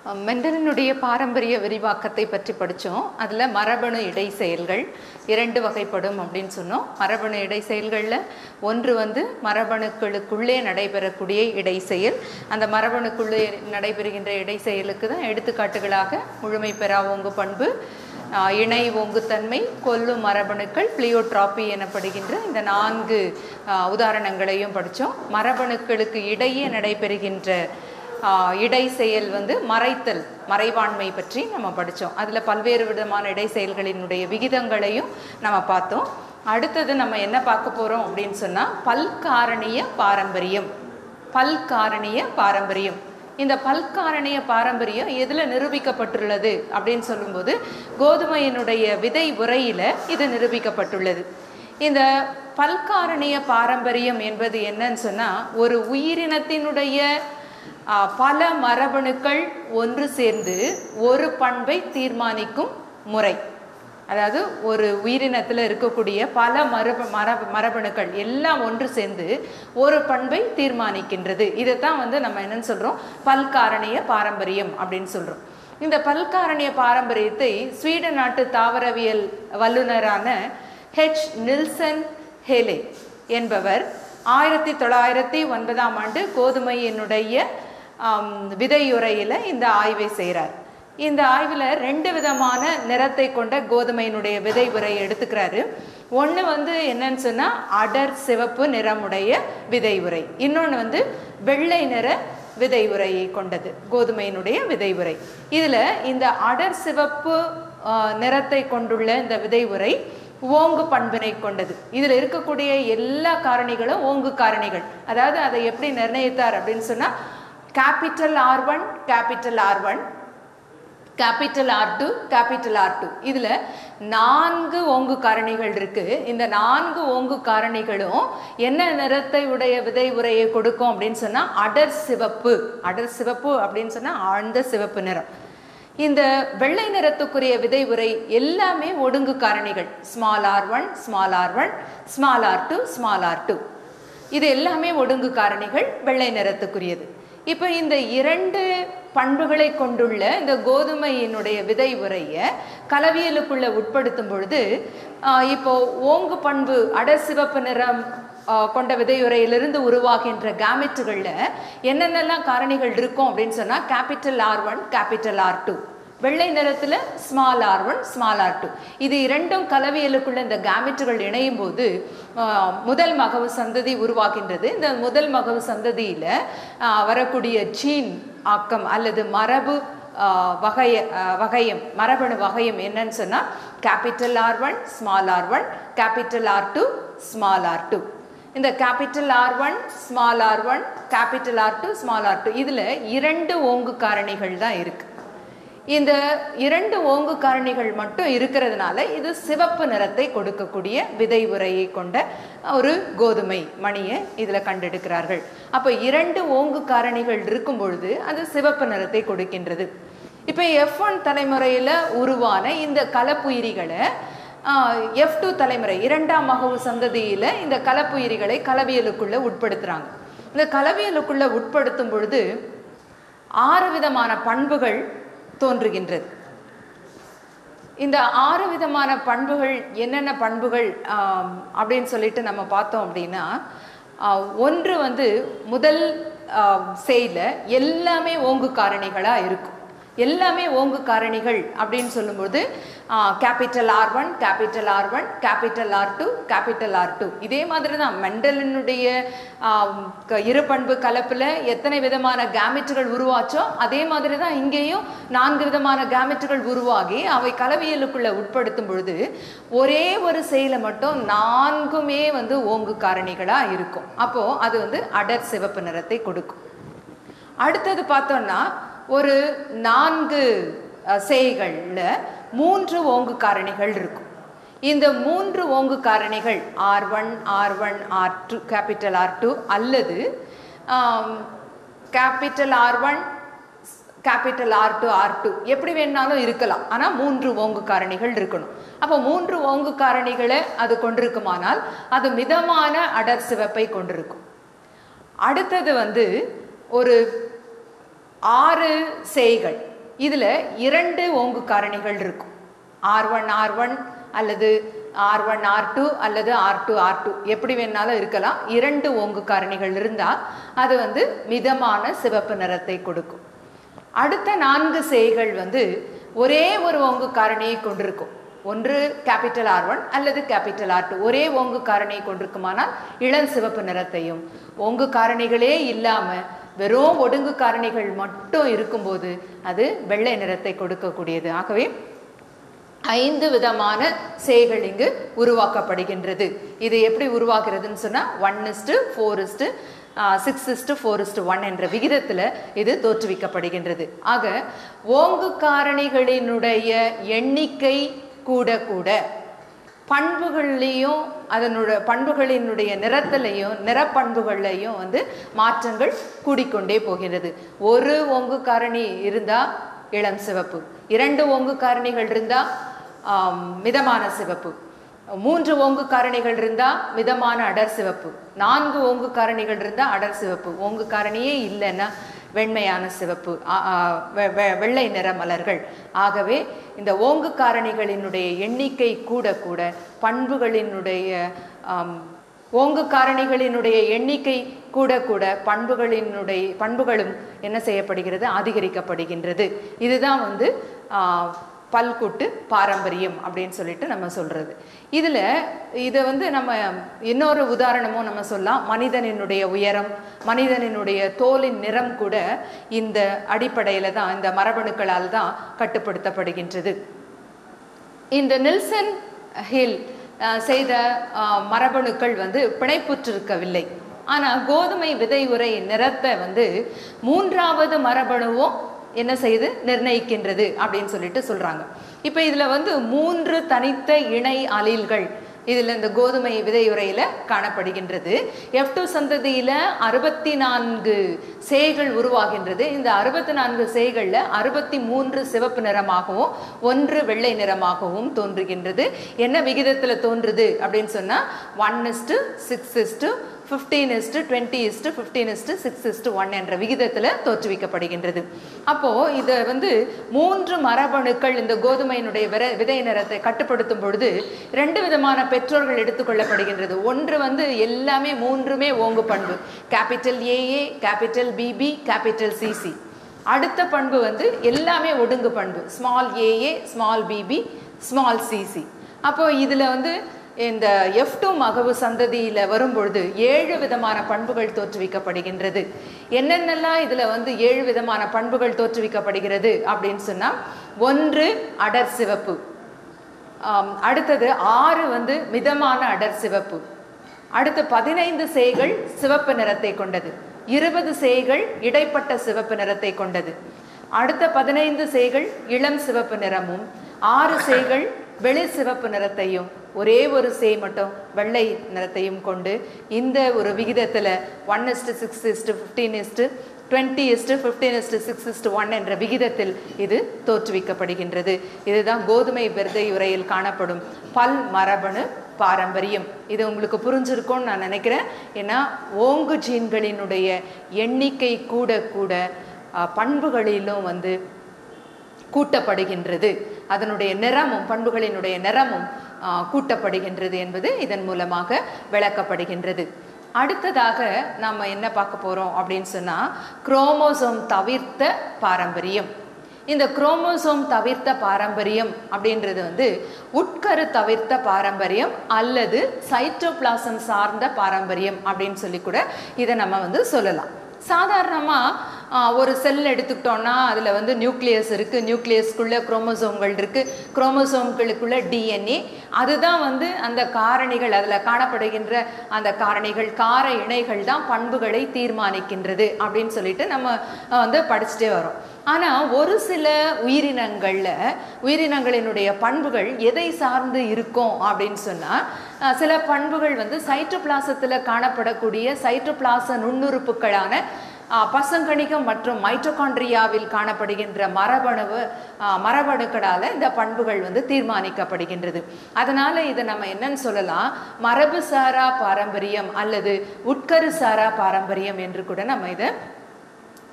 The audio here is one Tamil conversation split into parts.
மெண்டலினுடைய பாரம்பரிய விரிவாக்கத்தை பற்றி படித்தோம் அதில் மரபணு இடை செயல்கள் இரண்டு வகைப்படும் அப்படின்னு சொன்னோம் மரபணு இடை செயல்களில் ஒன்று வந்து மரபணுக்களுக்குள்ளே நடைபெறக்கூடிய இடை செயல் அந்த மரபணுக்குள்ளே நடைபெறுகின்ற இடை செயலுக்கு தான் எடுத்துக்காட்டுகளாக முழுமை பெறா ஓங்கு பண்பு ஆஹ், இணை ஓங்குத்தன்மை கொல்லும் மரபணுக்கள் பிளியோட்ராபி எனப்படுகின்ற இந்த நான்கு ஆஹ், உதாரணங்களையும் படித்தோம் மரபணுக்களுக்கு இடையே நடைபெறுகின்ற ஆஹ் இடை செயல் வந்து மறைத்தல் மறைவாண்மை பற்றி நம்ம படித்தோம் அதில் பல்வேறு விதமான இடை செயல்களினுடைய விகிதங்களையும் நம்ம பார்த்தோம் அடுத்தது நம்ம என்ன பார்க்க போகிறோம் அப்படின்னு சொன்னால் பல்காரணிய பாரம்பரியம் பல்காரணிய பாரம்பரியம் இந்த பல்காரணிய பாரம்பரியம் எதில் நிரூபிக்கப்பட்டுள்ளது அப்படின்னு சொல்லும்போது கோதுமையினுடைய விதை உரையில் இது நிரூபிக்கப்பட்டுள்ளது இந்த பல்காரணிய பாரம்பரியம் என்பது என்னன்னு சொன்னால் ஒரு உயிரினத்தினுடைய ஆ, பல மரபணுக்கள் ஒன்று சேர்ந்து ஒரு பண்பை தீர்மானிக்கும் முறை அதாவது ஒரு உயிரினத்தில் இருக்கக்கூடிய பல மரபு மரபு மரபணுக்கள் எல்லாம் ஒன்று சேர்ந்து ஒரு பண்பை தீர்மானிக்கின்றது இதைத்தான் வந்து நம்ம என்னன்னு சொல்கிறோம் பல்காரணிய பாரம்பரியம் அப்படின்னு சொல்கிறோம் இந்த பல்காரணிய பாரம்பரியத்தை ஸ்வீடன் நாட்டு தாவரவியல் வல்லுநரான ஹெச் நில்சன் ஹேலே என்பவர் ஆயிரத்தி தொள்ளாயிரத்தி ஒன்பதாம் ஆண்டு கோதுமையினுடைய ஆம், விதையுறையில் இந்த ஆய்வை செய்கிறார் இந்த ஆய்வில் ரெண்டு விதமான நிறத்தை கொண்ட கோதுமையினுடைய விதை உரையை எடுத்துக்கிறாரு ஒன்று வந்து என்னன்னு சொன்னால் அடர் சிவப்பு நிறமுடைய விதை உரை இன்னொன்று வந்து வெள்ளை நிற விதை உரையை கொண்டது கோதுமையினுடைய விதை உரை இதில் இந்த அடர் சிவப்பு ஆ, நிறத்தை கொண்டுள்ள இந்த விதை உரை ஓங்கு பண்பினை கொண்டது இதில் இருக்கக்கூடிய எல்லா காரணிகளும் ஓங்கு காரணிகள் அதாவது அதை எப்படி நிர்ணயித்தார் அப்படின்னு சொன்னால் capital R one capital R one capital R two capital R two இதில் நான்கு ஓங்கு காரணிகள் இருக்கு இந்த நான்கு ஓங்கு காரணிகளும் என்ன நிறத்தை உடைய விதை உரையை கொடுக்கும் அப்படின்னு சொன்னால் அடர் சிவப்பு அடர் சிவப்பு அப்படின்னு சொன்னால் ஆழ்ந்த சிவப்பு நிறம் இந்த வெள்ளை நிறத்துக்குரிய விதை உரை எல்லாமே ஒடுங்கு காரணிகள் small R one small R one small R two small R two இது எல்லாமே ஒடுங்கு காரணிகள் வெள்ளை நிறத்துக்குரியது இப்போ இந்த இரண்டு பண்புகளை கொண்டுள்ள இந்த கோதுமையினுடைய விதை உரையை கலவியலுக்குள்ள உட்படுத்தும் பொழுது ஆஹ், இப்போ ஓங்கு பண்பு அடர் சிவப்பு நிறம் ஆஹ், கொண்ட விதையுறையிலிருந்து உருவாகின்ற கேமெட்டுகளில் என்னென்னலாம் காரணிகள் இருக்கும் அப்படின்னு சொன்னால் capital R one capital R two வெள்ளை நிறத்தில் small R one small R two இது இரண்டும் கலவையலுக்குள்ள இந்த கேமெட்டுகள் இணையும் போது ஆஹ், முதல் மகவு சந்ததி உருவாகின்றது இந்த முதல் மகவு சந்ததியில் வரக்கூடிய ஜீன் ஆக்கம் அல்லது மரபு ஆஹ், வகைய ஆஹ், வகையம் மரபணு வகையம் என்னன்னு சொன்னால் capital R one small R one capital R two small R two இந்த capital R one small R one capital R two small R two இதில் இரண்டு ஓங்கு காரணிகள் தான் இருக்கு இந்த இரண்டு ஓங்கு காரணிகள் மட்டும் இருக்கிறதுனால இது சிவப்பு நிறத்தை கொடுக்கக்கூடிய விதை உரையை கொண்ட ஒரு கோதுமை மணியை இதில் கண்டெடுக்கிறார்கள் அப்போ இரண்டு ஓங்கு காரணிகள் இருக்கும் பொழுது அது சிவப்பு நிறத்தை கொடுக்கின்றது இப்போ எஃப் ஒன் தலைமுறையில் உருவான இந்த கலப்புயிரிகளை எஃப் டூ தலைமுறை இரண்டாம் மகவு சந்ததியில் இந்த கலப்புயிரிகளை கலவியலுக்குள்ள உட்படுத்துகிறாங்க இந்த கலவியலுக்குள்ள உட்படுத்தும் பொழுது ஆறு விதமான பண்புகள் தோன்றுகின்றது இந்த ஆறு விதமான பண்புகள் என்னென்ன பண்புகள் ஆம், அப்படின்னு சொல்லிட்டு நம்ம பார்த்தோம் அப்படின்னா ஆ, ஒன்று வந்து முதல் செய்ல எல்லாமே ஓங்கு காரணிகளாக இருக்கும் எல்லாமே ஓங்கு காரணிகள் அப்படின்னு சொல்லும்போது capital R one capital R one capital R two capital R two இதே மாதிரி தான் மெண்டலினுடைய ஆம், க- இருபண்பு கலப்பில் எத்தனை விதமான கேமெட்டுகள் உருவாச்சோ அதே மாதிரி தான் இங்கேயும் நான்கு விதமான கேமெட்டுகள் உருவாகி அவை கலவியலுக்குள்ள உட்படுத்தும் பொழுது ஒரே ஒரு செயலை மட்டும் நான்குமே வந்து ஓங்கு காரணிகளாக இருக்கும் அப்போது அது வந்து அடர் சிவப்பு நிறத்தை கொடுக்கும் அடுத்தது பார்த்தோம்னா ஒரு நான்கு அஹ், சேய்கள்ல மூன்று ஓங்கு காரணிகள் இருக்கும் இந்த மூன்று ஓங்கு காரணிகள் R one R one R two capital R two அல்லது capital R one capital R two R two எப்படி வேணாலும் இருக்கலாம் ஆனால் மூன்று ஓங்கு காரணிகள் இருக்கணும் அப்போ மூன்று ஓங்கு காரணிகளை அது கொண்டிருக்குமானால் அது மிதமான அடர் சிவப்பை கொண்டிருக்கும் அடுத்தது வந்து ஒரு ஆறு சேய்கள் இதில் இரண்டு ஓங்கு காரணிகள் இருக்கும் ஆர் ஒன் ஆர் ஒன் அல்லது ஆர் ஒன் ஆர் டூ அல்லது ஆர் டூ ஆர் டூ எப்படி வேணாலும் இருக்கலாம் இரண்டு ஓங்கு காரணிகள் இருந்தால் அது வந்து மிதமான சிவப்பு நிறத்தை கொடுக்கும் அடுத்த நான்கு சேய்கள் வந்து ஒரே ஒரு ஓங்கு காரணியை கொண்டிருக்கும் ஒன்று கேபிட்டல் ஆர் ஒன் அல்லது கேபிட்டல் ஆர் டூ ஒரே ஓங்கு காரணியை கொண்டிருக்குமானால் இளம் சிவப்பு நிறத்தையும் ஓங்கு காரணிகளே இல்லாமல் வெறும் ஒடுங்கு காரணிகள் மட்டும் இருக்கும்போது அது வெள்ளை நிறத்தை கொடுக்கக்கூடியது ஆகவே ஐந்து விதமான சேய்கள் இங்கு உருவாக்கப்படுகின்றது இது எப்படி உருவாகிறதுன்னு சொன்னால் one is to four is to six is to four is to one என்ற விகிதத்தில் இது தோற்றுவிக்கப்படுகின்றது ஆக ஓங்கு காரணிகளினுடைய எண்ணிக்கை கூட கூட பண்புகள்லேயும் அதனுடைய பண்புகளினுடைய நிறத்திலையும் நிறப்பண்புகள்லையும் வந்து மாற்றங்கள் கூடிக்கொண்டே போகிறது ஒரு ஒங்கு காரணி இருந்தால் இளம் சிவப்பு இரண்டு ஒங்கு காரணிகள் இருந்தால் மிதமான சிவப்பு மூன்று ஓங்கு காரணிகள் இருந்தால் மிதமான அடர் சிவப்பு நான்கு ஓங்கு காரணிகள் இருந்தால் அடர் சிவப்பு ஓங்கு காரணியே இல்லைன்னா வெண்மையான சிவப்பு ஆ, ஆ, வெ- வெ- வெள்ளை நிற மலர்கள் ஆகவே இந்த ஓங்கு காரணிகளினுடைய எண்ணிக்கை கூட கூட பண்புகளினுடைய ஆம், ஓங்கு காரணிகளினுடைய எண்ணிக்கை கூட கூட பண்புகளினுடைய பண்புகளும் என்ன செய்யப்படுகிறது அதிகரிக்கப்படுகின்றது இதுதான் வந்து ஆ, பல்கூட்டு பாரம்பரியம் அப்படின்னு சொல்லிட்டு நம்ம சொல்றது இதில் இதை வந்து நம்ம இன்னொரு உதாரணமும் நம்ம சொல்லலாம் மனிதனினுடைய உயரம் மனிதனினுடைய தோலின் நிறம் கூட இந்த அடிப்படையில் தான் இந்த மரபணுக்களால் தான் கட்டுப்படுத்தப்படுகின்றது இந்த நில்சன் ஹில் அஹ், செய்த அஹ், மரபணுக்கள் வந்து பிணைப்புற்றிருக்கவில்லை ஆனால் கோதுமை விதை உரை நிறத்தை வந்து மூன்றாவது மரபணுவும் என்ன செய்து நிர்ணயிக்கின்றது அப்படின்னு சொல்லிட்டு சொல்றாங்க இப்போ இதுல வந்து மூன்று தனித்த இணை அலீல்கள் இதில் இந்த கோதுமை விதையுறையில் காணப்படுகின்றது எஃப் டூ சந்ததியில் அறுபத்தி நான்கு சேய்கள் உருவாகின்றது இந்த அறுபத்தி நான்கு சேய்களில் அறுபத்தி மூன்று சிவப்பு நிறமாகவும் ஒன்று வெள்ளை நிறமாகவும் தோன்றுகின்றது என்ன விகிதத்தில் தோன்றுது அப்படின்னு சொன்னால் one is to six is to fifteen is to twenty is to fifteen is to six is to one என்ற விகிதத்தில் தோற்றுவிக்கப்படுகின்றது அப்போது இதை வந்து மூன்று மரபணுக்கள் இந்த கோதுமையினுடைய விர விதை நிறத்தை கட்டுப்படுத்தும் பொழுது ரெண்டு விதமான பெற்றோர்கள் எடுத்துக்கொள்ளப்படுகின்றது ஒன்று வந்து எல்லாமே மூன்றுமே ஓங்கு பண்பு capital AA capital BB capital CC அடுத்த பண்பு வந்து எல்லாமே ஒடுங்கு பண்பு small AA small BB small CC அப்போ இதில் வந்து இந்த எஃப் டூ மகவு சந்ததியில் வரும்பொழுது ஏழு விதமான பண்புகள் தோற்றுவிக்கப்படுகின்றது என்னென்னலாம் இதில் வந்து ஏழு விதமான பண்புகள் தோற்றுவிக்கப்படுகிறது அப்படின்னு சொன்னால் ஒன்று அடர் சிவப்பு ஆம், அடுத்தது ஆறு வந்து மிதமான அடர் சிவப்பு அடுத்து பதினைந்து சேய்கள் சிவப்பு நிறத்தை கொண்டது இருபது சேய்கள் இடைப்பட்ட சிவப்பு நிறத்தை கொண்டது அடுத்த பதினைந்து சேய்கள் இளம் சிவப்பு நிறமும் ஆறு சேய்கள் வெளி சிவப்பு நிறத்தையும் ஒரே ஒரு சேய் மட்டும் வெள்ளை நிறத்தையும் கொண்டு இந்த ஒரு விகிதத்தில் one is to six is to fifteen is to twenty is to fifteen is to six is to one என்ற விகிதத்தில் இது தோற்றுவிக்கப்படுகின்றது இதுதான் கோதுமை விரதை உரையில் காணப்படும் பல் மரபணு பாரம்பரியம் இது உங்களுக்கு புரிஞ்சிருக்கும்னு நான் நினைக்கிறேன் ஏன்னா ஓங்கு ஜீன்களினுடைய எண்ணிக்கை கூட கூட அஹ், பண்புகளிலும் வந்து கூட்டப்படுகின்றது அதனுடைய நிறமும் பண்புகளினுடைய நிறமும் ஆ, கூட்டப்படுகின்றது என்பது இதன் மூலமாக விளக்கப்படுகின்றது அடுத்ததாக நம்ம என்ன பார்க்க போறோம் அப்படின்னு சொன்னா குரோமோசோம் தவிர்த்த பாரம்பரியம் இந்த குரோமோசோம் தவிர்த்த பாரம்பரியம் அப்படின்றது வந்து உட்கரு தவிர்த்த பாரம்பரியம் அல்லது சைட்டோபிளாசம் சார்ந்த பாரம்பரியம் அப்படின்னு சொல்லி கூட இதை நம்ம வந்து சொல்லலாம் சாதாரணமாக ஒரு செல் எடுத்துக்கிட்டோம்னா அதில் வந்து நியூக்ளியஸ் இருக்குது நியூக்ளியஸ்க்குள்ளே குரோமோசோம்கள் இருக்குது குரோமோசோம்களுக்குள்ள டிஎன்ஏ அதுதான் வந்து அந்த காரணிகள் அதில் காணப்படுகின்ற அந்த காரணிகள் கார இணைகள் தான் பண்புகளை தீர்மானிக்கின்றது அப்படின்னு சொல்லிட்டு நம்ம அஹ், வந்து படிச்சுட்டே வரோம் ஆனால் ஒரு சில உயிரினங்களில் உயிரினங்களினுடைய பண்புகள் எதை சார்ந்து இருக்கும் அப்படின்னு சொன்னால் சில பண்புகள் வந்து சைட்டோபிளாசத்தில் காணப்படக்கூடிய சைட்டோபிளாச நுண்ணுறுப்புகளான ஆஹ், பசங்கணிகம் மற்றும் மைட்டோகாண்ட்ரியாவில் காணப்படுகின்ற மரபணுவு ஆஹ், மரபணுக்களால் இந்த பண்புகள் வந்து தீர்மானிக்கப்படுகின்றது அதனால இதை நம்ம என்னன்னு சொல்லலாம் மரபு சாரா பாரம்பரியம் அல்லது உட்கரு சாரா பாரம்பரியம் என்று கூட நம்ம இதை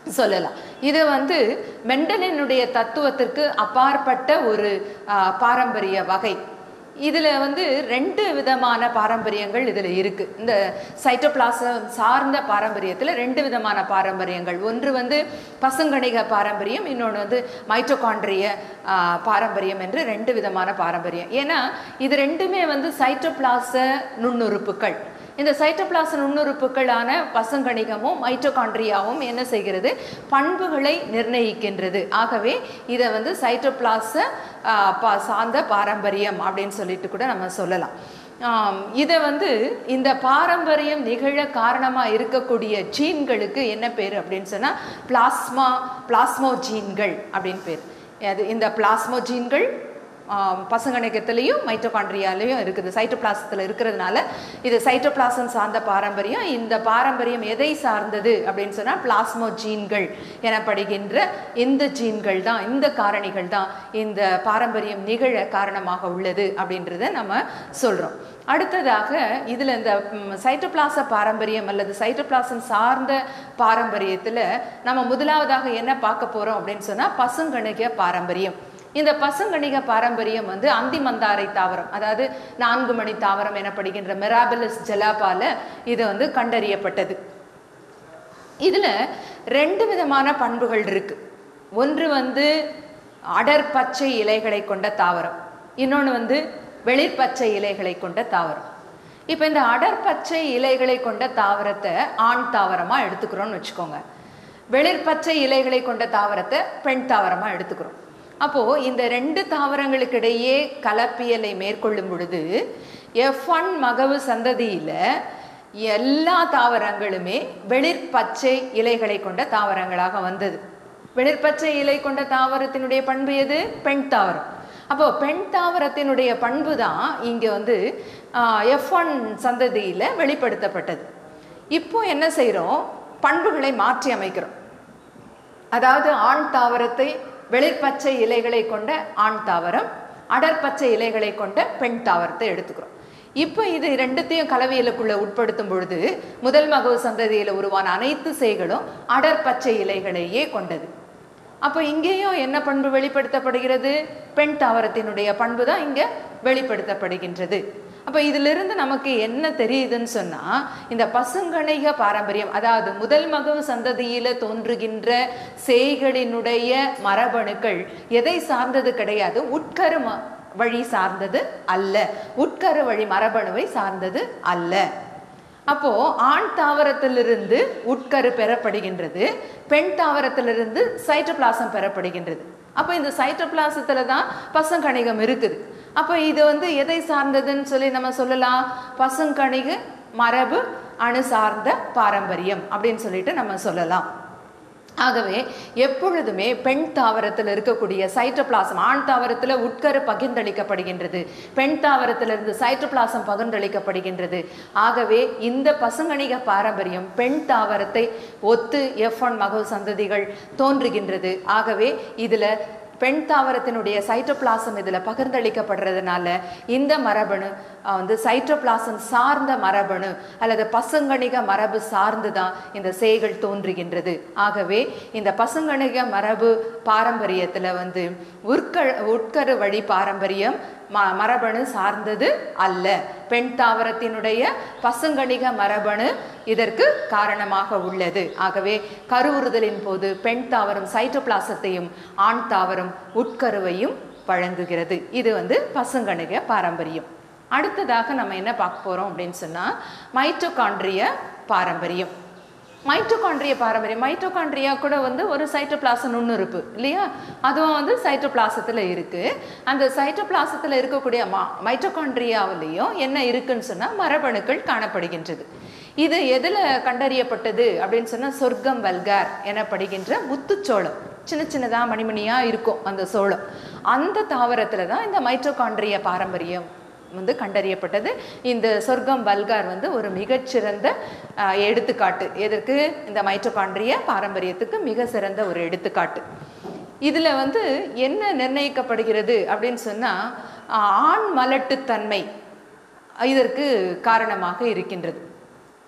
சொல்லலாம் இது வந்து மெண்டலினுடைய தத்துவத்திற்கு அப்பாற்பட்ட ஒரு ஆ, பாரம்பரிய வகை இதில் வந்து ரெண்டு விதமான பாரம்பரியங்கள் இதில் இருக்குது இந்த சைட்டோபிளாசம் சார்ந்த பாரம்பரியத்தில் ரெண்டு விதமான பாரம்பரியங்கள் ஒன்று வந்து பசுங்கணிக பாரம்பரியம் இன்னொன்று வந்து மைட்டோகாண்ட்ரிய ஆ, பாரம்பரியம் என்று ரெண்டு விதமான பாரம்பரியம் ஏன்னா இது ரெண்டுமே வந்து சைட்டோபிளாச நுண்ணுறுப்புகள் இந்த சைட்டோபிளாச நுண்ணுறுப்புகளான பசுங்கணிகமும் மைட்டோகாண்ட்ரியாவும் என்ன செய்கிறது பண்புகளை நிர்ணயிக்கின்றது ஆகவே இதை வந்து சைட்டோபிளாச ஆ, பா- சார்ந்த பாரம்பரியம் அப்படின்னு சொல்லிட்டு கூட நம்ம சொல்லலாம் ஆம், இதை வந்து இந்த பாரம்பரியம் நிகழ காரணமாக இருக்கக்கூடிய ஜீன்களுக்கு என்ன பேர் அப்படின்னு சொன்னால் பிளாஸ்மா பிளாஸ்மோ ஜீன்கள் அப்படின்னு பேர் அது இந்த பிளாஸ்மோ ஜீன்கள் ஆம், பசங்கணிக்கத்துலேயும் மைட்டோகாண்ட்ரியாலையும் இருக்குது சைட்டோபிளாசத்தில் இருக்கிறதுனால இது சைட்டோபிளாசம் சார்ந்த பாரம்பரியம் இந்த பாரம்பரியம் எதை சார்ந்தது அப்படின்னு சொன்னால் பிளாஸ்மோ ஜீன்கள் எனப்படுகின்ற இந்த ஜீன்கள் தான் இந்த காரணிகள் தான் இந்த பாரம்பரியம் நிகழ காரணமாக உள்ளது அப்படின்றத நம்ம சொல்கிறோம் அடுத்ததாக இதில் இந்த ம், சைட்டோபிளாச பாரம்பரியம் அல்லது சைட்டோபிளாசம் சார்ந்த பாரம்பரியத்தில் நம்ம முதலாவதாக என்ன பார்க்க போகிறோம் அப்படின்னு சொன்னால் பசுங்கணிக பாரம்பரியம் இந்த பசுங்கணிக பாரம்பரியம் வந்து அந்திமந்தாரை தாவரம் அதாவது நான்கு மணி தாவரம் எனப்படுகின்ற மெராபிலஸ் ஜலாபால இது வந்து கண்டறியப்பட்டது இதில் ரெண்டு விதமான பண்புகள் இருக்கு ஒன்று வந்து அடர் பச்சை இலைகளை கொண்ட தாவரம் இன்னொன்று வந்து வெளிர்பச்சை இலைகளை கொண்ட தாவரம் இப்போ இந்த அடர் பச்சை இலைகளை கொண்ட தாவரத்தை ஆண் தாவரமாக எடுத்துக்கிறோம்னு வச்சுக்கோங்க வெளிர்பச்சை இலைகளை கொண்ட தாவரத்தை பெண் தாவரமாக எடுத்துக்கிறோம் அப்போது இந்த ரெண்டு தாவரங்களுக்கு இடையே கலப்பியலை மேற்கொள்ளும் பொழுது எஃப் ஒன் மகவு சந்ததியில் எல்லா தாவரங்களுமே வெளிர்பச்சை இலைகளை கொண்ட தாவரங்களாக வந்தது வெளிர்பச்சை இலை கொண்ட தாவரத்தினுடைய பண்பு எது பெண் தாவரம் அப்போ பெண் தாவரத்தினுடைய பண்பு தான் இங்கே வந்து எஃப் ஒன் சந்ததியில் வெளிப்படுத்தப்பட்டது இப்போ என்ன செய்கிறோம் பண்புகளை மாற்றி அமைக்கிறோம் அதாவது ஆண் தாவரத்தை வெளிர்பச்சை இலைகளை கொண்ட ஆண் தாவரம் அடர்பச்சை இலைகளை கொண்ட பெண் தாவரத்தை எடுத்துக்கிறோம் இப்போ இது ரெண்டுத்தையும் கலவையிலுக்குள்ள உட்படுத்தும் பொழுது முதல் மகவு சந்ததியில் உருவான அனைத்து சேய்களும் அடர்பச்சை இலைகளையே கொண்டது அப்போ இங்கேயும் என்ன பண்பு வெளிப்படுத்தப்படுகிறது பெண் தாவரத்தினுடைய பண்பு தான் இங்கே வெளிப்படுத்தப்படுகின்றது அப்போ இதிலிருந்து நமக்கு என்ன தெரியுதுன்னு சொன்னால் இந்த பசுங்கணிக பாரம்பரியம் அதாவது முதல் மகவு சந்ததியில் தோன்றுகின்ற சேய்களினுடைய மரபணுக்கள் எதை சார்ந்தது கிடையாது உட்கரு ம- வழி சார்ந்தது அல்ல உட்கரு வழி மரபணுவை சார்ந்தது அல்ல அப்போ ஆண் தாவரத்திலிருந்து உட்கரு பெறப்படுகின்றது பெண் தாவரத்திலிருந்து சைட்டோபிளாசம் பெறப்படுகின்றது அப்போ இந்த சைட்டோபிளாசத்துல தான் பசுங்கணிகம் இருக்குது அப்போ இது வந்து எதை சார்ந்ததுன்னு சொல்லி நம்ம சொல்லலாம் பசுங்கணிக மரபு அணு சார்ந்த பாரம்பரியம் அப்படின்னு சொல்லிட்டு நம்ம சொல்லலாம் ஆகவே எப்பொழுதுமே பெண் தாவரத்தில் இருக்கக்கூடிய சைட்டோபிளாசம் ஆண் தாவரத்தில் உட்கரு பகிர்ந்தளிக்கப்படுகின்றது பெண் தாவரத்திலிருந்து சைட்டோபிளாசம் பகிர்ந்தளிக்கப்படுகின்றது ஆகவே இந்த பசுங்கணிக பாரம்பரியம் பெண் தாவரத்தை ஒத்து எஃப் ஒன் மகவு சந்ததிகள் தோன்றுகின்றது ஆகவே இதில் பெண் தாவரத்தினுடைய சைட்டோபிளாசம் இதில் பகிர்ந்தளிக்கப்படுறதுனால இந்த மரபணு அஹ், வந்து சைட்டோபிளாசம் சார்ந்த மரபணு அல்லது பசுங்கணிக மரபு சார்ந்து தான் இந்த சேய்கள் தோன்றுகின்றது ஆகவே இந்த பசுங்கணிக மரபு பாரம்பரியத்தில் வந்து உட்க உட்கரு வழி பாரம்பரியம் ம மரபணு சார்ந்தது அல்ல பெண் தாவரத்தினுடைய பசுங்கணிக மரபணு இதற்கு காரணமாக உள்ளது ஆகவே கருவுறுதலின் போது பெண் தாவரம் சைட்டோபிளாசத்தையும் ஆண் தாவரம் உட்கருவையும் வழங்குகிறது இது வந்து பசுங்கணிக பாரம்பரியம் அடுத்ததாக நம்ம என்ன பார்க்க போறோம் அப்படின்னு சொன்னா மைட்டோகாண்ட்ரிய பாரம்பரியம் மைட்டோகாண்ட்ரிய பாரம்பரியம் மைட்டோகாண்ட்ரியா கூட வந்து ஒரு சைட்டோபிளாச நுண்ணுறுப்பு இல்லையா அதுவும் வந்து சைட்டோபிளாசத்தில் இருக்கு அந்த சைட்டோபிளாசத்தில் இருக்கக்கூடிய மா மைட்டோகாண்ட்ரியாவிலையும் என்ன இருக்குன்னு சொன்னால் மரபணுக்கள் காணப்படுகின்றது இது எதில் கண்டறியப்பட்டது அப்படின்னு சொன்னால் சொர்க்கம் வல்கார் எனப்படுகின்ற முத்துச்சோளம் சின்ன சின்னதாக மணிமணியாக இருக்கும் அந்த சோளம் அந்த தாவரத்தில் தான் இந்த மைட்டோகாண்ட்ரிய பாரம்பரியம் வந்து கண்டறியப்பட்டது இந்த சொர்க்கம் வல்கார் வந்து ஒரு மிகச்சிறந்த அஹ், எடுத்துக்காட்டு எதற்கு இந்த மைட்டோகாண்ட்ரிய பாரம்பரியத்துக்கு மிக சிறந்த ஒரு எடுத்துக்காட்டு இதில் வந்து என்ன நிர்ணயிக்கப்படுகிறது அப்படின்னு சொன்னால் ஆண் மலட்டுத்தன்மை இதற்கு காரணமாக இருக்கின்றது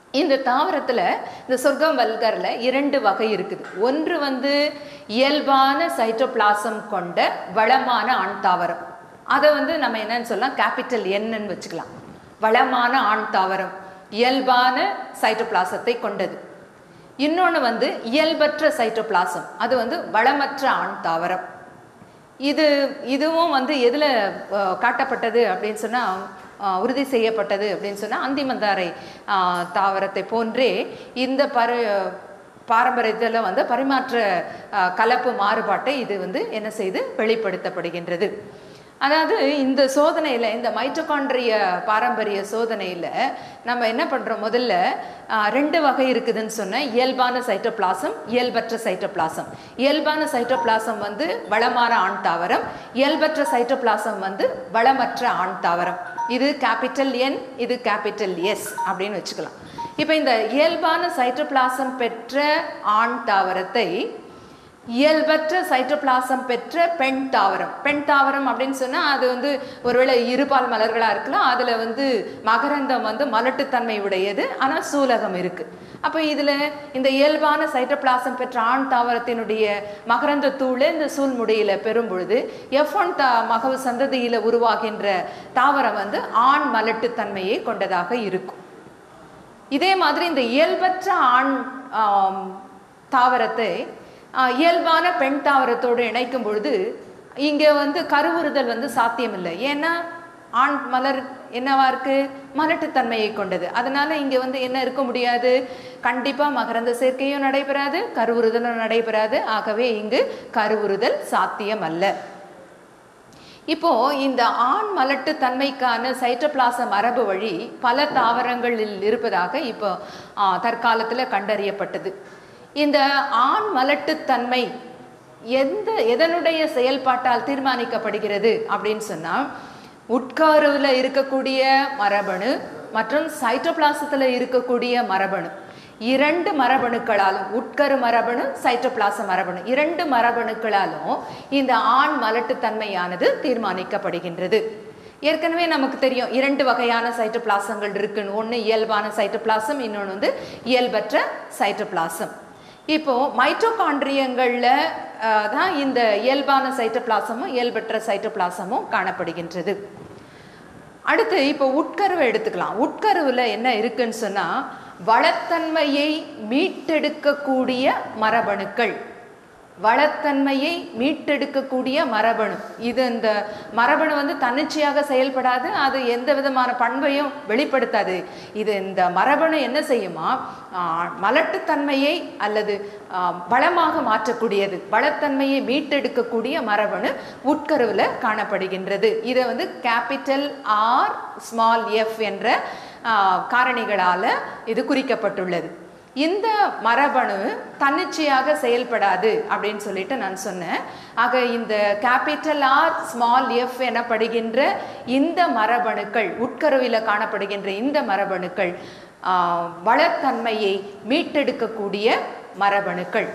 இந்த தாவரத்தில் இந்த சொர்க்கம் வல்கரில் இரண்டு வகை இருக்குது ஒன்று வந்து இயல்பான சைட்டோபிளாசம் கொண்ட வளமான ஆண் தாவரம் அதை வந்து நம்ம என்னன்னு சொல்லலாம் கேபிட்டல் என்னன்னு வச்சுக்கலாம் வளமான ஆண் தாவரம் இயல்பான சைட்டோபிளாசத்தை கொண்டது இன்னொன்று வந்து இயல்பற்ற சைட்டோபிளாசம் அது வந்து வளமற்ற ஆண் தாவரம் இது இதுவும் வந்து எதில் காட்டப்பட்டது அப்படின்னு சொன்னால் உறுதி செய்யப்பட்டது அப்படின்னு சொன்னால் அந்திமந்தாரை ஆஹ், தாவரத்தை போன்றே இந்த பர பாரம்பரியத்தில் வந்து பரிமாற்ற ஆஹ், கலப்பு மாறுபாட்டை இது வந்து என்ன செய்து வெளிப்படுத்தப்படுகின்றது அதாவது இந்த சோதனையில் இந்த மைட்டோகாண்ட்ரிய பாரம்பரிய சோதனையில் நம்ம என்ன பண்ணுறோம் முதல்ல ஆஹ், ரெண்டு வகை இருக்குதுன்னு சொன்னேன் இயல்பான சைட்டோபிளாசம் இயல்பற்ற சைட்டோபிளாசம் இயல்பான சைட்டோபிளாசம் வந்து வளமான ஆண் தாவரம் இயல்பற்ற சைட்டோபிளாசம் வந்து வளமற்ற ஆண் தாவரம் இது கேபிட்டல் என் இது கேபிட்டல் எஸ் அப்படின்னு வச்சுக்கலாம் இப்போ இந்த இயல்பான சைட்டோபிளாசம் பெற்ற ஆண் தாவரத்தை இயல்பற்ற சைட்டோபிளாசம் பெற்ற பெண் தாவரம் பெண் தாவரம் அப்படின்னு சொன்னால் அது வந்து ஒருவேளை இருபால் மலர்களாக இருக்கலாம் அதில் வந்து மகரந்தம் வந்து மலட்டுத்தன்மை உடையது ஆனால் சூலகம் இருக்குது அப்போ இதில் இந்த இயல்பான சைட்டோபிளாசம் பெற்ற ஆண் தாவரத்தினுடைய மகரந்த தூளை இந்த சூழ்முடியில் பெறும் பொழுது எஃப் ஒன் தா மகவு சந்ததியில் உருவாகின்ற தாவரம் வந்து ஆண் மலட்டுத்தன்மையை கொண்டதாக இருக்கும் இதே மாதிரி இந்த இயல்பற்ற ஆண் ஆம், தாவரத்தை ஆ, இயல்பான பெண் தாவரத்தோடு இணைக்கும் பொழுது இங்கே வந்து கருவுறுதல் வந்து சாத்தியமில்லை ஏன்னா ஆண் மலர் என்னவா இருக்கு மலட்டுத்தன்மையை கொண்டது அதனால இங்க வந்து என்ன இருக்க முடியாது கண்டிப்பா மகரந்த சேர்க்கையும் நடைபெறாது கருவுறுதலும் நடைபெறாது ஆகவே இங்கு கருவுறுதல் சாத்தியம் அல்ல இப்போ இந்த ஆண் மலட்டு தன்மைக்கான சைட்டோபிளாச மரபு வழி பல தாவரங்களில் இருப்பதாக இப்போ ஆ, தற்காலத்துல கண்டறியப்பட்டது இந்த ஆண் மலட்டுத்தன்மை எந்த எதனுடைய செயல்பாட்டால் தீர்மானிக்கப்படுகிறது அப்படின்னு சொன்னா உட்காருவில் இருக்கக்கூடிய மரபணு மற்றும் சைட்டோபிளாசத்தில் இருக்கக்கூடிய மரபணு இரண்டு மரபணுக்களாலும் உட்கரு மரபணு சைட்டோபிளாச மரபணு இரண்டு மரபணுக்களாலும் இந்த ஆண் மலட்டுத்தன்மையானது தீர்மானிக்கப்படுகின்றது ஏற்கனவே நமக்கு தெரியும் இரண்டு வகையான சைட்டோபிளாசங்கள் இருக்குன்னு ஒன்று இயல்பான சைட்டோபிளாசம் இன்னொன்று வந்து இயல்பற்ற சைட்டோபிளாசம் இப்போ மைட்டோகாண்ட்ரியங்களில் தான் இந்த இயல்பான சைட்டோபிளாசமும் இயல்பற்ற சைட்டோபிளாசமும் காணப்படுகின்றது அடுத்து இப்போ உட்கருவை எடுத்துக்கலாம் உட்கருவில் என்ன இருக்குன்னு சொன்னால் வளத்தன்மையை மீட்டெடுக்கக்கூடிய மரபணுக்கள் வளத்தன்மையை மீட்டெடுக்கக்கூடிய மரபணு இது இந்த மரபணு வந்து தன்னிச்சையாக செயல்படாது அது எந்த விதமான பண்பையும் வெளிப்படுத்தாது இது இந்த மரபணு என்ன செய்யுமா ஆ, மலட்டுத்தன்மையை அல்லது ஆ, வளமாக மாற்றக்கூடியது வளத்தன்மையை மீட்டெடுக்கக்கூடிய மரபணு உட்கருவில் காணப்படுகின்றது இதை வந்து கேபிட்டல் ஆர் ஸ்மால் எஃப் என்ற ஆ, காரணிகளால இது குறிக்கப்பட்டுள்ளது இந்த மரபணு தன்னிச்சையாக செயல்படாது அப்படின்னு சொல்லிட்டு நான் சொன்னேன் ஆக இந்த கேபிட்டல் ஆர் ஸ்மால் எஃப் எனப்படுகின்ற இந்த மரபணுக்கள் உட்கருவில காணப்படுகின்ற இந்த மரபணுக்கள் ஆ, வளத்தன்மையை மீட்டெடுக்கக்கூடிய மரபணுக்கள்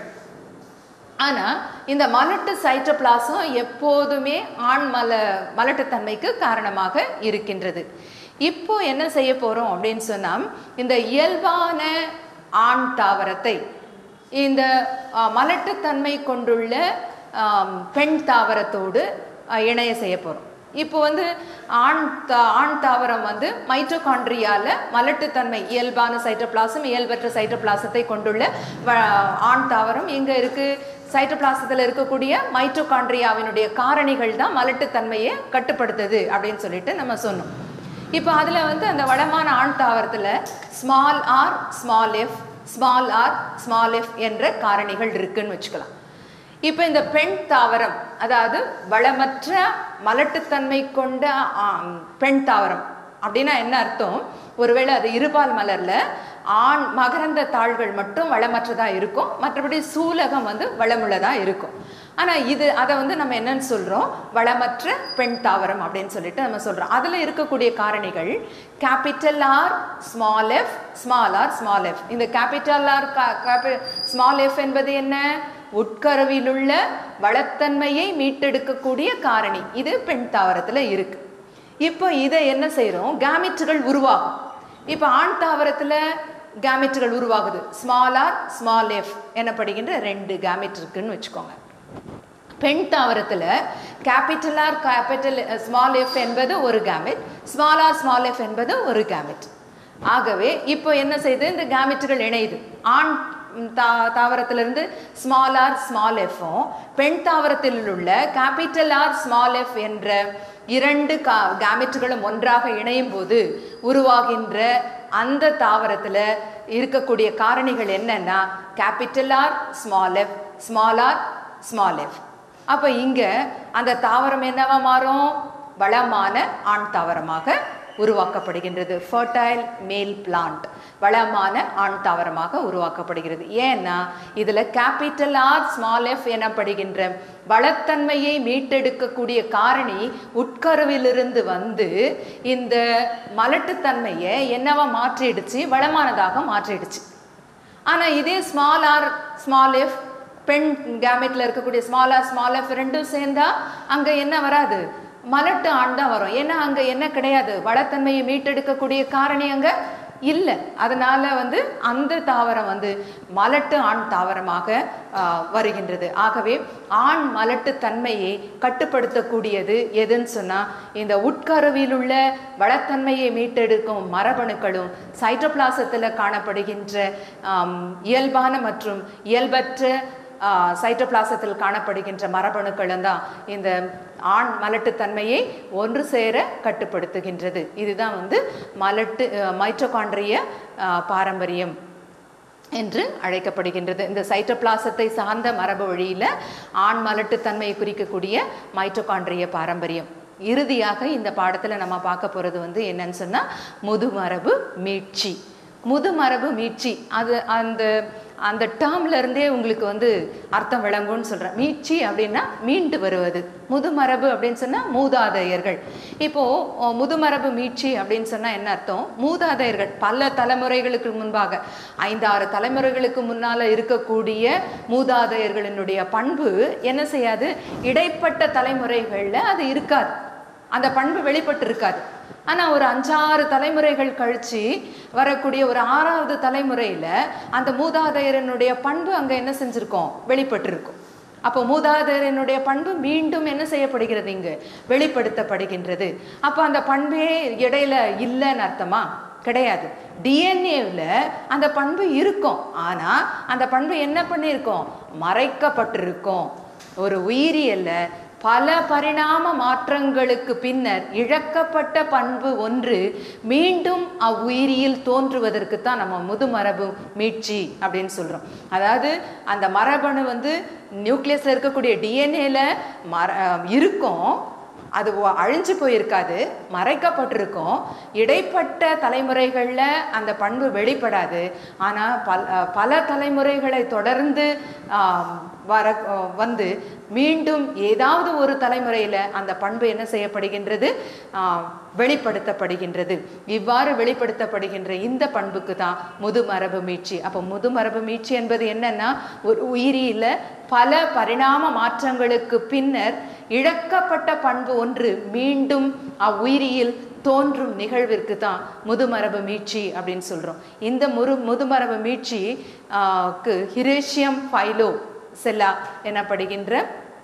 ஆனா இந்த மலட்டு சைட்டோபிளாசம் எப்போதுமே ஆண் மல மலட்டுத்தன்மைக்கு காரணமாக இருக்கின்றது இப்போ என்ன செய்ய போறோம் அப்படின்னு சொன்னா இந்த இயல்பான ஆண் தாவரத்தை இந்த ஆ, மலட்டுத்தன்மை கொண்டுள்ள ஆம், பெண் தாவரத்தோடு ஆ, இணைய செய்ய போறோம் இப்போ வந்து ஆண் தா ஆண் தாவரம் வந்து மைட்டோகாண்ட்ரியால மலட்டுத்தன்மை இயல்பான சைட்டோபிளாசம் இயல்பற்ற சைட்டோபிளாசத்தை கொண்டுள்ள வ- ஆண் தாவரம் எங்க இருக்கு சைட்டோபிளாசத்தில் இருக்கக்கூடிய மைட்டோகாண்ட்ரியாவினுடைய காரணிகள் தான் மலட்டுத்தன்மையை கட்டுப்படுத்துது அப்படின்னு சொல்லிட்டு நம்ம சொன்னோம் இப்போ அதில் வந்து அந்த வளமான ஆண் தாவரத்தில் small R small F small R small F என்ற காரணிகள் இருக்குன்னு வச்சுக்கலாம் இப்போ இந்த பெண் தாவரம் அதாவது வளமற்ற மலட்டுத்தன்மை கொண்ட ஆம், பெண் தாவரம் அப்படின்னா என்ன அர்த்தம் ஒருவேளை அது இருபால் மலர்ல ஆண் மகரந்த தாள்கள் மட்டும் வளமற்றதா இருக்கும் மற்றபடி சூலகம் வந்து வளமுள்ளதா இருக்கும் ஆனா இது அதை வந்து நம்ம என்னன்னு சொல்றோம் வளமற்ற பெண் தாவரம் அப்படின்னு சொல்லிட்டு நம்ம சொல்றோம் அதுல இருக்கக்கூடிய காரணிகள் capital R small F small R small F இந்த கேபிட்டல் ஆர் ஸ்மால் எஃப் என்பது என்ன உட்கருவிலுள்ள வளத்தன்மையை மீட்டெடுக்கக்கூடிய காரணி இது பெண் தாவரத்துல இருக்கு இப்போ இதை என்ன செய்றோம் கேமிட்டுகள் உருவாகும் இப்போ ஆண் தாவரத்துல கேமெட்டுகள் உருவாகுது ஸ்மால் ஆர் ஸ்மால் எஃப் எனப்படுகின்ற ரெண்டு கேமெட் இருக்குன்னு வச்சுக்கோங்க பெண் தாவரத்தில் capital R capital small F என்பது ஒரு gamete small R small F என்பது ஒரு கேமெட் ஆகவே இப்போ என்ன செய்யுது இந்த கேமெட்டுகள் இணையுது ஆண் தா தாவரத்திலிருந்து ஸ்மால் ஆர் ஸ்மால் எஃப்பும் பெண் தாவரத்தில் உள்ள கேபிட்டல் ஆர் ஸ்மால் எஃப் என்ற இரண்டு கா கேமெட்டுகளும் ஒன்றாக இணையும் போது உருவாகின்ற அந்த தாவரத்தில் இருக்கக்கூடிய காரணிகள் என்னன்னா capital R small F small R small F அப்போ இங்கே அந்த தாவரம் என்னவா மாறும் வளமான ஆண் தாவரமாக உருவாக்கப்படுகின்றது ஃபர்டைல் மேல் பிளான்ட் வளமான ஆண் தாவரமாக உருவாக்கப்படுகிறது ஏன்னா இதில் கேபிட்டல் ஆர் ஸ்மால் எஃப் எனப்படுகின்ற வளத்தன்மையை மீட்டெடுக்கக்கூடிய காரணி உட்கருவிலிருந்து வந்து இந்த மலட்டுத்தன்மையை என்னவா மாற்றிடுச்சு வளமானதாக மாற்றிடுச்சு ஆனால் இதே ஸ்மால் ஆர் ஸ்மால் எஃப் பெண் கேமெட்டில் இருக்கக்கூடிய ஸ்மால் ஆர் ஸ்மால் எஃப் ரெண்டும் சேர்ந்தா அங்கே என்ன வராது மலட்டு ஆண் தான் வரும் ஏன்னா அங்கே என்ன கிடையாது வளத்தன்மையை மீட்டெடுக்கக்கூடிய காரணி அங்கே இல்லை அதனால வந்து அந்த தாவரம் வந்து மலட்டு ஆண் தாவரமாக ஆஹ், வருகின்றது ஆகவே ஆண் மலட்டு தன்மையை கட்டுப்படுத்தக்கூடியது எதுன்னு சொன்னால் இந்த உட்கருவில் உள்ள வளத்தன்மையை மீட்டெடுக்கும் மரபணுக்களும் சைட்டோபிளாசத்தில் காணப்படுகின்ற ஆம், இயல்பான மற்றும் இயல்பற்ற சைட்டோபிளாசத்தில் காணப்படுகின்ற மரபணுக்களும் தான் இந்த ஆண் மலட்டுத்தன்மையை ஒன்று சேர கட்டுப்படுத்துகின்றது இதுதான் வந்து மலட்டு மைட்டோகாண்ட்ரிய பாரம்பரியம் என்று அழைக்கப்படுகின்றது இந்த சைட்டோபிளாசத்தை சார்ந்த மரபு வழியில் ஆண் மலட்டுத்தன்மையை குறிக்கக்கூடிய மைட்டோகாண்ட்ரிய பாரம்பரியம் இறுதியாக இந்த பாடத்தில் நம்ம பார்க்க போகிறது வந்து என்னன்னு சொன்னால் முதுமரபு மீட்சி முதுமரபு மீட்சி அது அந்த அந்த டேர்ம்ல இருந்தே உங்களுக்கு வந்து அர்த்தம் விளங்கும்னு சொல்கிறேன் மீட்சி அப்படின்னா மீண்டு வருவது முதுமரபு அப்படின்னு சொன்னால் மூதாதையர்கள் இப்போது முதுமரபு மீட்சி அப்படின்னு சொன்னால் என்ன அர்த்தம் மூதாதையர்கள் பல தலைமுறைகளுக்கு முன்பாக ஐந்தாறு தலைமுறைகளுக்கு முன்னால் இருக்கக்கூடிய மூதாதையர்களினுடைய பண்பு என்ன செய்யாது இடைப்பட்ட தலைமுறைகளில் அது இருக்காது அந்த பண்பு வெளிப்பட்டு இருக்காது ஆனால் ஒரு அஞ்சாறு தலைமுறைகள் கழிச்சு வரக்கூடிய ஒரு ஆறாவது தலைமுறையில் அந்த மூதாதையரனுடைய பண்பு அங்கே என்ன செஞ்சுருக்கோம் வெளிப்பட்டிருக்கும் அப்போ மூதாதையரனுடைய பண்பு மீண்டும் என்ன செய்யப்படுகிறது இங்கு வெளிப்படுத்தப்படுகின்றது அப்போ அந்த பண்பே இடையில இல்லைன்னு அர்த்தமா கிடையாது டிஎன்ஏவில் அந்த பண்பு இருக்கும் ஆனால் அந்த பண்பு என்ன பண்ணியிருக்கோம் மறைக்கப்பட்டிருக்கும் ஒரு உயிரியல்ல பல பரிணாம மாற்றங்களுக்கு பின்னர் இழக்கப்பட்ட பண்பு ஒன்று மீண்டும் அவ்வுயிரியில் தோன்றுவதற்கு தான் நம்ம முதுமரபு மீட்சி அப்படின்னு சொல்கிறோம் அதாவது அந்த மரபணு வந்து நியூக்ளியஸில் இருக்கக்கூடிய டிஎன்ஏல மர இருக்கும் அது ஒ- அழிஞ்சு போயிருக்காது மறைக்கப்பட்டிருக்கும் இடைப்பட்ட தலைமுறைகளில் அந்த பண்பு வெளிப்படாது ஆனால் பல பல தலைமுறைகளை தொடர்ந்து ஆம், வர வந்து மீண்டும் ஏதாவது ஒரு தலைமுறையில் அந்த பண்பு என்ன செய்யப்படுகின்றது ஆம், வெளிப்படுத்தப்படுகின்றது இவ்வாறு வெளிப்படுத்தப்படுகின்ற இந்த பண்புக்கு தான் முதுமரபு மீட்சி அப்போ முதுமரபு மீட்சி என்பது என்னன்னா ஒரு உயிரியில பல பரிணாம மாற்றங்களுக்கு பின்னர் இழக்கப்பட்ட பண்பு ஒன்று மீண்டும் அவ்வுயிரியில் தோன்றும் நிகழ்விற்கு தான் முதுமரபு மீட்சி அப்படின்னு சொல்கிறோம் இந்த முரு முதுமரபு மீட்சி ஆ, க்கு ஹிரேஷியம் ஃபைலோ செல்லா எனப்படுகின்ற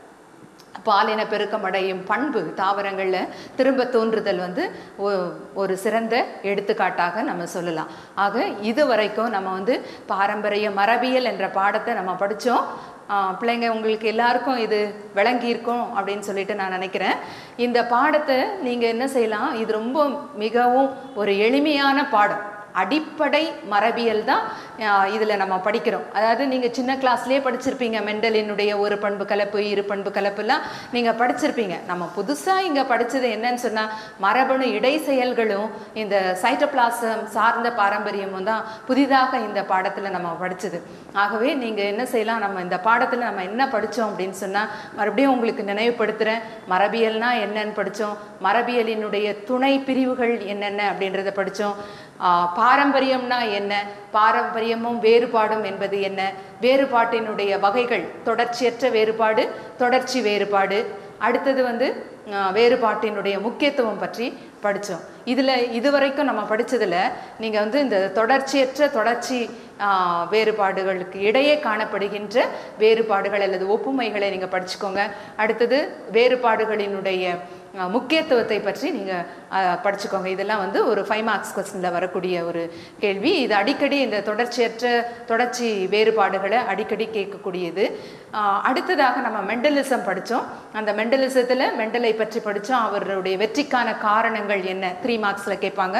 பாலின பெருக்கமடையும் பண்பு தாவரங்களில் திரும்ப தோன்றுதல் வந்து ஒ- ஒரு சிறந்த எடுத்துக்காட்டாக நம்ம சொல்லலாம் ஆக இது வரைக்கும் நம்ம வந்து பாரம்பரிய மரபியல் என்ற பாடத்தை நம்ம படித்தோம் பிள்ளைங்க உங்களுக்கு எல்லாருக்கும் இது விளங்கியிருக்கும் அப்படின்னு சொல்லிட்டு நான் நினைக்கிறேன் இந்த பாடத்தை நீங்கள் என்ன செய்யலாம் இது ரொம்ப மிகவும் ஒரு எளிமையான பாடம் அடிப்படை மரபியல் தான் இதில் நம்ம படிக்கிறோம் அதாவது நீங்கள் சின்ன கிளாஸ்லேயே படிச்சிருப்பீங்க மெண்டலினுடைய ஒரு பண்பு கலப்பு இரு பண்பு கலப்புலாம் நீங்கள் படிச்சிருப்பீங்க நம்ம புதுசாக இங்கே படித்தது என்னன்னு சொன்னால் மரபணு இடை செயல்களும் இந்த சைட்டோபிளாசம் சார்ந்த பாரம்பரியமும் தான் புதிதாக இந்த பாடத்தில் நம்ம படித்தது ஆகவே நீங்கள் என்ன செய்யலாம் நம்ம இந்த பாடத்தில் நம்ம என்ன படித்தோம் அப்படின்னு சொன்னால் மறுபடியும் உங்களுக்கு நினைவுபடுத்துகிறேன் மரபியல்னா என்னன்னு படித்தோம் மரபியலினுடைய துணை பிரிவுகள் என்னென்ன அப்படின்றத படித்தோம் பாரம்பரியம்னா என்ன பாரம்பரியமும் வேறுபாடும் என்பது என்ன வேறுபாட்டினுடைய வகைகள் தொடர்ச்சியற்ற வேறுபாடு தொடர்ச்சி வேறுபாடு அடுத்தது வந்து ஆ, வேறுபாட்டினுடைய முக்கியத்துவம் பற்றி படித்தோம் இதில் இதுவரைக்கும் நம்ம படிச்சதுல நீங்கள் வந்து இந்த தொடர்ச்சியற்ற தொடர்ச்சி ஆ, வேறுபாடுகளுக்கு இடையே காணப்படுகின்ற வேறுபாடுகள் அல்லது ஒப்புமைகளை நீங்கள் படிச்சுக்கோங்க அடுத்தது வேறுபாடுகளினுடைய ஆ, முக்கியத்துவத்தை பற்றி நீங்கள் படிச்சுக்கோங்க இதெல்லாம் வந்து ஒரு ஃபைவ் மார்க்ஸ் கொஸ்டினில் வரக்கூடிய ஒரு கேள்வி இது அடிக்கடி இந்த தொடர்ச்சியற்ற தொடர்ச்சி வேறுபாடுகளை அடிக்கடி கேட்கக்கூடியது ஆ, அடுத்ததாக நம்ம மெண்டலிசம் படித்தோம் அந்த மெண்டலிசத்தில் மெண்டலை பற்றி படித்தோம் அவருடைய வெற்றிக்கான காரணங்கள் என்ன த்ரீ மார்க்ஸில் கேட்பாங்க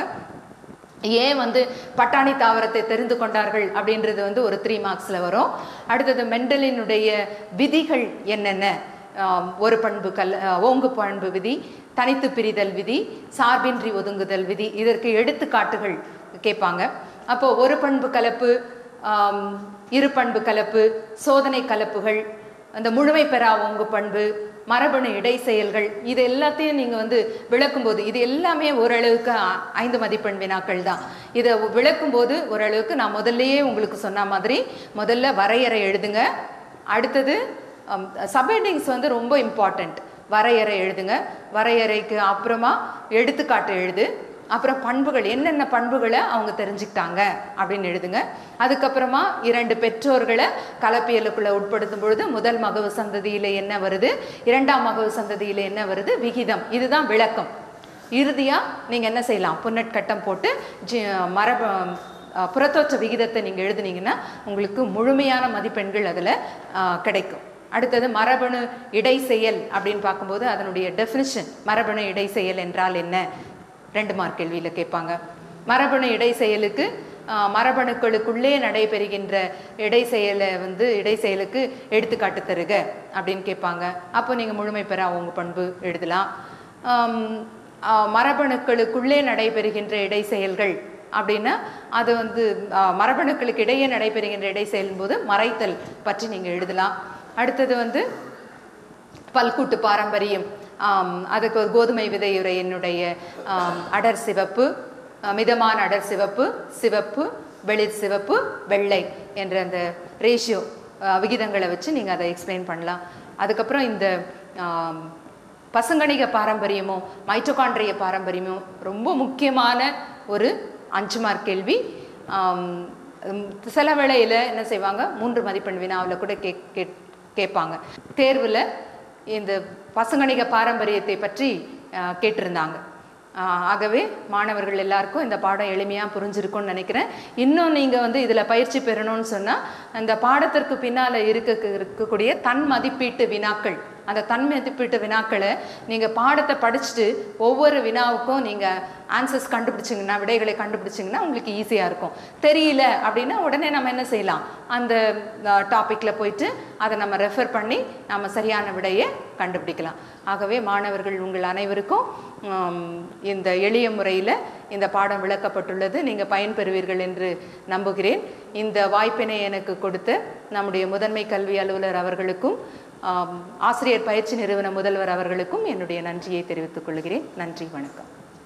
ஏன் வந்து பட்டாணி தாவரத்தை தெரிந்து கொண்டார்கள் அப்படின்றது வந்து ஒரு த்ரீ மார்க்ஸில் வரும் அடுத்தது மெண்டலினுடைய விதிகள் என்னென்ன ஆம், ஒரு பண்பு கல் ஆ, ஓங்கு பண்பு விதி தனித்து பிரிதல் விதி சார்பின்றி ஒதுங்குதல் விதி இதற்கு எடுத்துக்காட்டுகள் கேட்பாங்க அப்போ ஒரு பண்பு கலப்பு ஆம், இரு பண்பு கலப்பு சோதனை கலப்புகள் அந்த முழுமை பெறா ஓங்கு பண்பு மரபணு இடை செயல்கள் இது எல்லாத்தையும் நீங்கள் வந்து விளக்கும்போது இது எல்லாமே ஓரளவுக்கு ஐ- ஐந்து மதிப்பெண் வினாக்கள் தான் இதை விளக்கும்போது ஓரளவுக்கு நான் முதல்லயே உங்களுக்கு சொன்ன மாதிரி முதல்ல வரையறை எழுதுங்க அடுத்தது சப்ஹெட்டிங்ஸ் வந்து ரொம்ப இம்பார்ட்டண்ட் வரையறை எழுதுங்க வரையறைக்கு அப்புறமா எடுத்துக்காட்டு எழுது அப்புறம் பண்புகள் என்னென்ன பண்புகளை அவங்க தெரிஞ்சுக்கிட்டாங்க அப்படின்னு எழுதுங்க அதுக்கப்புறமா இரண்டு பெற்றோர்களை கலப்பியலுக்குள்ள உட்படுத்தும் பொழுது முதல் மகவு சந்ததியில என்ன வருது இரண்டாம் மகவு சந்ததியில என்ன வருது விகிதம் இதுதான் விளக்கம் இறுதியா நீங்க என்ன செய்யலாம் புன்னட்கட்டம் போட்டு ஜி- மரபு அஹ், புறத்தோற்ற விகிதத்தை நீங்க எழுதுனீங்கன்னா உங்களுக்கு முழுமையான மதிப்பெண்கள் அதுல அஹ், கிடைக்கும் அடுத்தது மரபணு இடை செயல் அப்படின்னு பார்க்கும்போது அதனுடைய டெஃபினிஷன் மரபணு இடை செயல் என்றால் என்ன ரெண்டு மார்க் கேள்வியில் கேட்பாங்க மரபணு இடை செயலுக்கு ஆஹ், மரபணுக்களுக்குள்ளே நடைபெறுகின்ற இடை செயலை வந்து இடை செயலுக்கு எடுத்துக்காட்டு தருக அப்படின்னு கேட்பாங்க அப்போ நீங்கள் முழுமை பெற அவங்க பண்பு எழுதலாம் ஆம், ஆஹ், மரபணுக்களுக்குள்ளே நடைபெறுகின்ற இடை செயல்கள் அப்படின்னா அது வந்து ஆஹ், மரபணுக்களுக்கு இடையே நடைபெறுகின்ற இடை செயலின் போது மறைத்தல் பற்றி நீங்கள் எழுதலாம் அடுத்தது வந்து பல்கூட்டு பாரம்பரியம் ஆம், அதுக்கு ஒரு கோதுமை விதையுரையினுடைய ஆம், அடர் சிவப்பு அஹ், மிதமான அடர் சிவப்பு சிவப்பு வெளிர் சிவப்பு வெள்ளை என்ற அந்த ரேஷியோ விகிதங்களை வச்சு நீங்கள் அதை எக்ஸ்பிளைன் பண்ணலாம் அதுக்கப்புறம் இந்த ஆம், பசுங்கணிக பாரம்பரியமோ மைட்டோகாண்ட்ரிய பாரம்பரியமோ ரொம்ப முக்கியமான ஒரு அஞ்சு மார்க் கேள்வி ஆம், உம், சில வேளையில் என்ன செய்வாங்க மூன்று மதிப்பெண் வினாவில் கூட கே கேட் கேட்பாங்க தேர்வில் இந்த பசுங்கணிக பாரம்பரியத்தை பற்றி ஆஹ், கேட்டிருந்தாங்க ஆஹ், ஆகவே மாணவர்கள் எல்லாருக்கும் இந்த பாடம் எளிமையாக புரிஞ்சிருக்கும்னு நினைக்கிறேன் இன்னும் நீங்கள் வந்து இதில் பயிற்சி பெறணும்னு சொன்னால் அந்த பாடத்திற்கு பின்னால் இருக்க இருக்கக்கூடிய தன் மதிப்பீட்டு வினாக்கள் அந்த தன் மதிப்பீட்டு வினாக்களை நீங்கள் பாடத்தை படிச்சுட்டு ஒவ்வொரு வினாவுக்கும் நீங்கள் ஆன்சர்ஸ் கண்டுபிடிச்சிங்கன்னா விடைகளை கண்டுபிடிச்சிங்கன்னா உங்களுக்கு ஈஸியாக இருக்கும் தெரியல அப்படின்னா உடனே நம்ம என்ன செய்யலாம் அந்த டாப்பிக்கில் போயிட்டு அதை நம்ம ரெஃபர் பண்ணி நம்ம சரியான விடையை கண்டுபிடிக்கலாம் ஆகவே மாணவர்கள் உங்கள் அனைவருக்கும் ஆம், இந்த எளிய முறையில் இந்த பாடம் விளக்கப்பட்டுள்ளது நீங்கள் பயன்பெறுவீர்கள் என்று நம்புகிறேன் இந்த வாய்ப்பினை எனக்கு கொடுத்த நம்முடைய முதன்மை கல்வி அலுவலர் அவர்களுக்கும் ஆம், ஆசிரியர் பயிற்சி நிறுவன முதல்வர் அவர்களுக்கும் என்னுடைய நன்றியை தெரிவித்துக் கொள்கிறேன் நன்றி வணக்கம்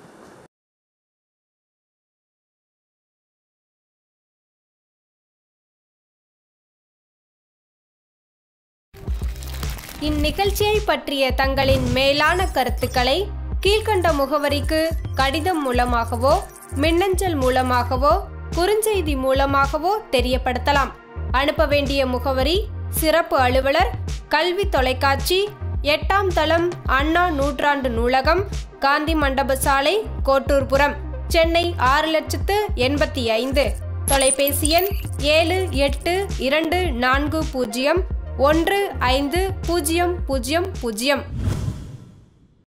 இந்நிகழ்ச்சியை பற்றிய தங்களின் மேலான கருத்துக்களை கீழ்க்கண்ட முகவரிக்கு கடிதம் மூலமாகவோ மின்னஞ்சல் மூலமாகவோ குறுஞ்செய்தி மூலமாகவோ தெரியப்படுத்தலாம் அனுப்ப வேண்டிய முகவரி சிறப்பு அலுவலர் கல்வி தொலைக்காட்சி எட்டாம் தளம் அண்ணா நூற்றாண்டு நூலகம் காந்தி மண்டப சாலை கோட்டூர்புரம் சென்னை ஆறு லட்சத்து எண்பத்தி ஐந்து தொலைபேசி எண் ஏழு எட்டு இரண்டு நான்கு பூஜ்ஜியம் ஒன்று ஐந்து பூஜ்ஜியம் பூஜ்ஜியம் பூஜ்ஜியம்